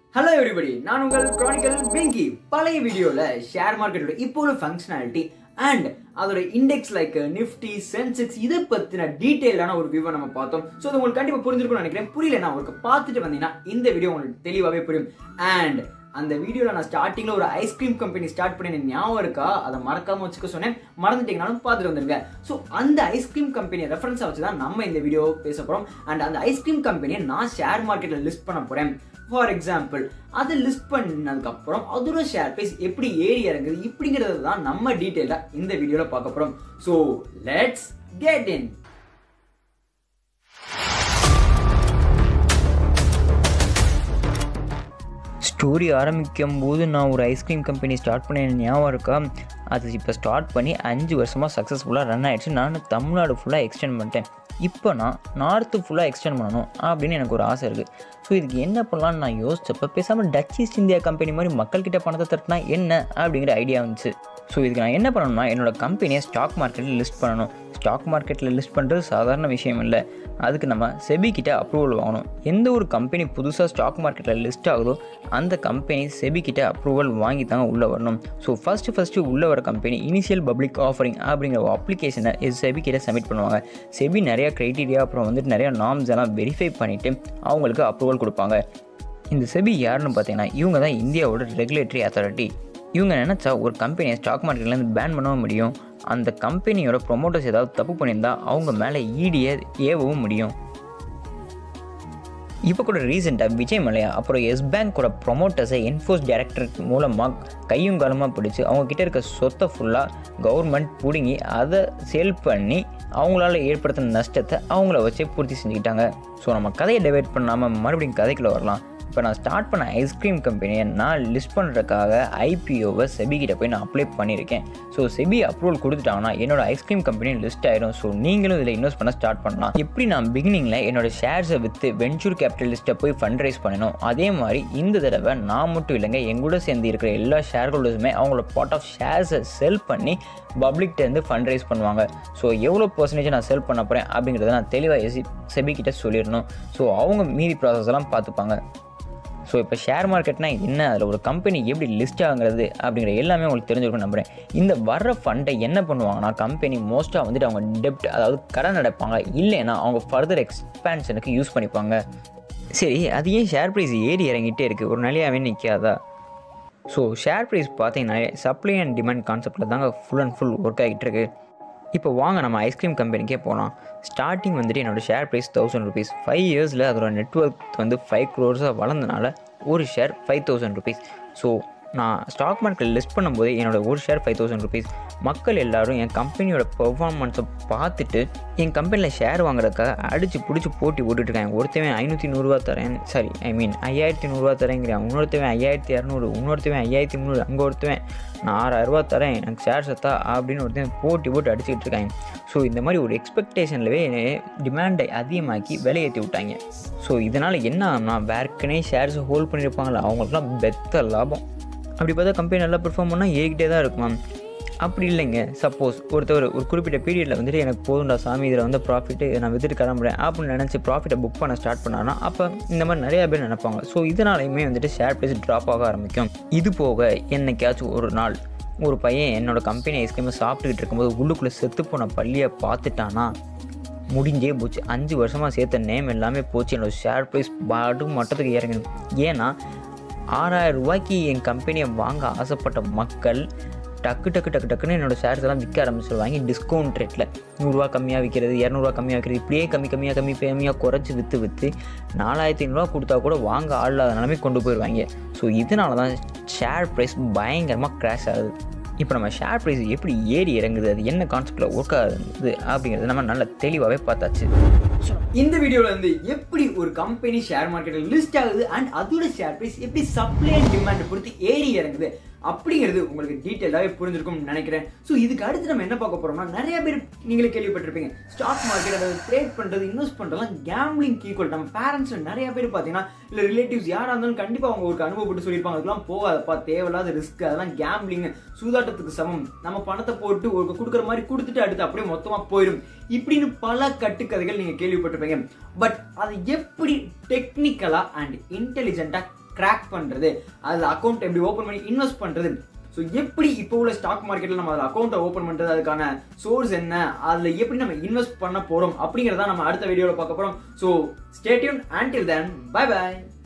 hello everybody நான் உங்கள் chronicle Venky பழைய வீடியோல ஷேர் மார்க்கெட்டோட இப்போ ஒரு ஃபங்க்ஷனாலிட்டி அண்ட் அதோட இண்டெக்ஸ் லைக் நிஃப்டி சென்செக்ஸ் இதை பத்தின டீட்டெயிலான ஒரு வியூவை நம்ம பார்த்தோம் ஸோ அது உங்களுக்கு கண்டிப்பா புரிஞ்சிருக்கும்னு நினைக்கிறேன் புரியலனா உங்களுக்கு பார்த்துட்டு வந்தீங்கன்னா இந்த வீடியோ உங்களுக்கு தெளிவாகவே புரியும் அண்ட் அந்த வீடியோல நான் ஸ்டார்டிங்ல ஒரு ஐஸ்கிரீம் கம்பெனி ஸ்டார்ட் பண்ணி ஞாபகம் இருக்கா அதை மறக்காம வச்சுக்க சொன்னேன் மறந்துட்டீங்கனாலும் பார்த்துட்டு வந்துருங்க ஸோ அந்த ஐஸ்கிரீம் கம்பெனியை ரெஃபரன்ஸா வச்சு தான் நம்ம இந்த வீடியோ பேச போறோம் அண்ட் அந்த ஐஸ்கிரீம் கம்பெனியை நான் ஷேர் மார்க்கெட்ல லிஸ்ட் பண்ண போறேன் ஃபார் எக்ஸாம்பிள் அதை லிஸ்ட் பண்ணதுக்கு அப்புறம் அதோட ஷேர் பிரைஸ் எப்படி ஏறி இறங்குது இப்படிங்கிறது தான் நம்ம டீட்டெயிலா இந்த வீடியோல பார்க்க போறோம் so let's get in story ஆரம்பிக்கும் போது நான் ஒரு ஐஸ்கிரீம் கம்பெனி ஸ்டார்ட் பண்ண ஞாபகம் இருக்கா அது இப்போ ஸ்டார்ட் பண்ணி அஞ்சு வருஷமாக சக்ஸஸ்ஃபுல்லாக ரன் ஆயிடுச்சு நான் தமிழ்நாடு ஃபுல்லாக எக்ஸ்டெண்ட் பண்ணிட்டேன் இப்போ நான் நார்த்து ஃபுல்லாக எக்ஸ்டெண்ட் பண்ணணும் அப்படின்னு எனக்கு ஒரு ஆசை இருக்குது ஸோ இதுக்கு என்ன பண்ணலாம்னு நான் யோசிச்சப்போ பேசாமல் டச் ஈஸ்ட் இந்தியா கம்பெனி மாதிரி மக்கள்கிட்ட பணத்தை தட்டினா என்ன அப்படிங்கிற ஐடியா வந்துச்சு ஸோ இதுக்கு நான் என்ன பண்ணணும்னா என்னோட கம்பெனியை ஸ்டாக் மார்க்கெட்டில் லிஸ்ட் பண்ணணும் ஸ்டாக் மார்க்கெட்டில் லிஸ்ட் பண்ணுறது சாதாரண விஷயம் இல்லை அதுக்கு நம்ம செபி கிட்ட அப்ரூவல் வாங்கணும் எந்த ஒரு கம்பெனி புதுசாக ஸ்டாக் மார்க்கெட்டில் லிஸ்ட் ஆகுதோ அந்த கம்பெனி செபி கிட்ட அப்ரூவல் வாங்கி தாங்க உள்ளே வரணும் ஸோ ஃபஸ்ட்டு ஃபஸ்ட்டு உள்ளே வர கம்பெனி இனிஷியல் பப்ளிக் ஆஃபரிங் அப்படிங்கிற ஒரு அப்ளிகேஷனை செபி கிட்ட சப்மிட் பண்ணுவாங்க செபி நிறையா க்ரைட்டீரியா அப்புறம் வந்துட்டு நிறையா நார்ம்ஸ் எல்லாம் வெரிஃபை பண்ணிவிட்டு அவங்களுக்கு அப்ரூவல் கொடுப்பாங்க இந்த செபி யாருன்னு பார்த்தீங்கன்னா இவங்க தான் இந்தியாவோட ரெகுலேட்டரி அத்தாரிட்டி இவங்க நினச்சா ஒரு கம்பெனியை ஸ்டாக் மார்க்கெட்லேருந்து பேன் பண்ணவும் முடியும் அந்த கம்பெனியோட ப்ரொமோட்டர்ஸ் ஏதாவது தப்பு பண்ணியிருந்தா அவங்க மேலே ஈடியை ஏவவும் முடியும் இப்போ கூட ரீசெண்டாக விஜய் மலையா அப்புறம் எஸ் பேங்கோட ப்ரொமோட்டர்ஸை என்ஃபோர்ஸ் டைரக்டர் மூலமாக கையும் காலமாக பிடிச்சி அவங்க கிட்ட இருக்க சொத்தை ஃபுல்லாக கவர்மெண்ட் பிடுங்கி அதை சேல் பண்ணி அவங்களால ஏற்படுத்தின நஷ்டத்தை அவங்கள வச்சே பூர்த்தி செஞ்சுக்கிட்டாங்க ஸோ நம்ம கதையை டிவைட் பண்ணாமல் மறுபடியும் கதைக்குள்ள வரலாம் இப்போ நான் ஸ்டார்ட் பண்ண ஐஸ்கிரீம் கம்பெனியை நான் லிஸ்ட் பண்ணுறதுக்காக ஐபிஓவை செபி கிட்ட போய் நான் அப்ளை பண்ணியிருக்கேன் ஸோ செபி அப்ரூவல் கொடுத்துட்டாங்கன்னா என்னோட ஐஸ்கிரீம் கம்பெனி லிஸ்ட் ஆயிடும் ஸோ நீங்களும் இதில் இன்வெஸ்ட் பண்ண ஸ்டார்ட் பண்ணலாம் எப்படி நான் பிகினிங்கில் என்னோட ஷேர்ஸை விற்று வெஞ்சூர் கேபிட்டலிஸ்ட்டை போய் ஃபண்ட் ரைஸ் பண்ணணும் அதே மாதிரி இந்த தடவை நான் மட்டும் இல்லைங்க எங்கூட சேர்ந்து இருக்கிற எல்லா ஷேர் ஹோல்டர்ஸுமே அவங்களோட பார்ட் ஆஃப் ஷேர்ஸை செல் பண்ணி பப்ளிக்டேருந்து ஃபண்ட் ரைஸ் பண்ணுவாங்க ஸோ எவ்வளோ பர்சன்டேஜ் நான் செல் பண்ண போகிறேன் அப்படிங்கிறத நான் தெளிவாக எசி செபி கிட்ட சொல்லிடணும் ஸோ அவங்க மீதி ப்ராசஸ் எல்லாம் பார்த்துப்பாங்க ஸோ இப்போ ஷேர் மார்க்கெட்னா என்ன அதில் ஒரு கம்பெனி எப்படி லிஸ்ட் ஆகுறது அப்படிங்கிற எல்லாமே உங்களுக்கு தெரிஞ்சிருக்கும் நம்புறேன் இந்த வர்ற ஃபண்டை என்ன பண்ணுவாங்கன்னா கம்பெனி மோஸ்ட்டாக வந்துட்டு அவங்க டெப்ட் அதாவது கடன் அடைப்பாங்க இல்லைன்னா அவங்க ஃபர்தர் எக்ஸ்பேன்ஷனுக்கு யூஸ் பண்ணிப்பாங்க சரி அது ஏன் ஷேர் ப்ரைஸ் ஏறி இறங்கிட்டே இருக்குது ஒரு நிலையாகவே நிற்காதா ஸோ ஷேர் ப்ரைஸ் பார்த்தீங்கன்னா சப்ளை அண்ட் டிமாண்ட் கான்செப்டில் தாங்க ஃபுல் அண்ட் ஃபுல் ஒர்க் ஆகிட்டு இருக்கு இப்போ வாங்க நம்ம ஐஸ்கிரீம் கம்பெனிக்கே போகலாம் ஸ்டார்டிங் வந்துட்டு என்னோடய share price thousand rupees five இயர்ஸில் அதோட நெட்ஒர்க் வந்து ஃபைவ் க்ரோர்ஸாக வளர்ந்தனால ஒரு share five thousand rupees so நான் ஸ்டாக் மார்க்கெட்டில் லிஸ்ட் பண்ணும்போது என்னோடய ஒரு ஷேர் ஃபைவ் தௌசண்ட் ருபீஸ் மக்கள் எல்லாரும் என் கம்பெனியோட பெர்ஃபார்மன்ஸை பார்த்துட்டு என் கம்பெனியில் ஷேர் வாங்குறதுக்காக அடித்து பிடிச்சி போட்டி போட்டுட்ருக்காங்க ஒருத்தவன் ஐநூற்றி நூறுரூவா தரேன் சாரி ஐ மீன் ஐயாயிரத்தி நூறுரூவா தரேங்கிறேன் இன்னொருத்தவன் ஐயாயிரத்தி இரநூறு இன்னொருத்தவன் ஐயாயிரத்தி முந்நூறு அங்கே ஒருத்தவன் நான் ஆறாயிரரூவா தரேன் எனக்கு ஷேர் சத்தா அப்படின்னு ஒருத்தன் போட்டி போட்டு அடிச்சுக்கிட்டு இருக்காங்க ஸோ இந்த மாதிரி ஒரு எக்ஸ்பெக்டேஷன்லவே டிமாண்டை அதிகமாக்கி விலையேற்றி விட்டாங்க ஸோ இதனால் என்ன ஆகும்னா வேர்க்கனே ஷேர்ஸ் ஹோல்ட் பண்ணியிருப்பாங்களா அவங்களுக்குலாம் பெத்த லாபம் அப்படி பார்த்தா கம்பெனி நல்லா பெர்ஃபார்ம் பண்ணால் ஏறிக்கிட்டே தான் இருக்குமா அப்படி இல்லைங்க சப்போஸ் ஒருத்தர் ஒரு குறிப்பிட்ட பீரியடில் வந்துட்டு எனக்கு போதும்டா சாமி இதில் வந்து ப்ராஃபிட்டு நான் வித்துட்டு கிளம்புறேன் அப்படின்னு நினச்சி ப்ராஃபிட்டை புக் பண்ண ஸ்டார்ட் பண்ணாங்கன்னா அப்போ இந்த மாதிரி நிறையா பேர் நினைப்பாங்க ஸோ இதனாலையுமே வந்துட்டு ஷேர் ப்ரைஸ் ட்ராப் ஆக ஆரம்பிக்கும் இது போக என்னைக்காச்சும் ஒரு நாள் ஒரு பையன் என்னோட கம்பெனி ஐஸ்கிரீமை சாப்பிட்டுக்கிட்டு இருக்கும்போது உள்ளுக்குள்ளே செத்து போன பள்ளியை பார்த்துட்டானா முடிஞ்சே போச்சு அஞ்சு வருஷமாக சேர்த்த நேம் எல்லாமே போச்சு என்னோட ஷேர் ப்ரைஸ் பாடு மட்டத்துக்கு இறங்கணும் ஏன்னா ஆறாயிரம் ரூபாய்க்கு என் கம்பெனியை வாங்க ஆசைப்பட்ட மக்கள் டக்கு டக்கு டக்கு டக்குன்னு என்னோடய ஷேர்ஸ் எல்லாம் விற்க ஆரம்பிச்சிருவாங்க டிஸ்கவுண்ட் ரேட்டில் நூறுரூவா கம்மியாக விற்கிறது இரநூறுவா கம்மியாக விற்கிறது இப்படியே கம்மி கம்மியாக கம்மி கம்மியாக குறைச்சி விற்று விற்று நாலாயிரத்தி ஐநூறுரூவா கொடுத்தா கூட வாங்க ஆள் இல்லாத நிலைமை கொண்டு போயிடுவாங்க ஸோ இதனால தான் ஷேர் ப்ரைஸ் பயங்கரமாக க்ராஷ் ஆகுது இப்போ நம்ம ஷேர் ப்ரைஸ் எப்படி ஏறி இறங்குது அது என்ன கான்செப்டில் ஒர்க் ஆகுது அப்படிங்கிறது நம்ம நல்ல தெளிவாகவே பார்த்தாச்சு இந்த வீடியோல இருந்து எப்படி ஒரு கம்பெனி ஷேர் மார்க்கெட்டில் லிஸ்ட் ஆகுது அண்ட் அதோட ஷேர் பிரைஸ் எப்படி சப்ளை அண்ட் டிமாண்ட் பொறுத்து ஏறி இறங்குது அப்படிங்கிறது உங்களுக்கு டீட்டெயிலாகவே புரிஞ்சிருக்கும்னு நினைக்கிறேன் ஸோ இதுக்கு அடுத்து நம்ம என்ன பார்க்க போறோம்னா நிறைய பேர் நீங்களே கேள்விப்பட்டிருப்பீங்க ஸ்டாக் மார்க்கெட் அதாவது ட்ரேட் பண்றது இன்வெஸ்ட் பண்றதுலாம் கேம்லிங் ஈக்குவல் நம்ம பேரண்ட்ஸ் நிறைய பேர் பார்த்தீங்கன்னா இல்லை ரிலேட்டிவ்ஸ் யாராக இருந்தாலும் கண்டிப்பாக அவங்க ஒரு அனுபவப்பட்டு சொல்லியிருப்பாங்க அதுக்கெல்லாம் போகாதப்பா தேவையில்லாத ரிஸ்க் அதெல்லாம் கேம்லிங் சூதாட்டத்துக்கு சமம் நம்ம பணத்தை போட்டு ஒரு கொடுக்குற மாதிரி கொடுத்துட்டு அடுத்து அப்படியே மொத்தமாக போயிடும் இப்படின்னு பல கட்டுக்கதைகள் நீங்க கேள்விப்பட்டிருப்பீங்க பட் அது எப்படி டெக்னிக்கலா அண்ட் இன்டெலிஜென்ட்டா கிராக் பண்றது அதில் அக்கௌண்ட் எப்படி ஓப்பன் பண்ணி இன்வெஸ்ட் பண்றது ஸோ எப்படி இப்போ உள்ள ஸ்டாக் மார்க்கெட்டில் நம்ம அதில் அக்கௌண்ட்டை ஓப்பன் பண்ணுறது அதுக்கான சோர்ஸ் என்ன அதில் எப்படி நம்ம இன்வெஸ்ட் பண்ண போகிறோம் அப்படிங்கிறத நம்ம அடுத்த வீடியோவில் பார்க்க போகிறோம் so stay tuned until then bye by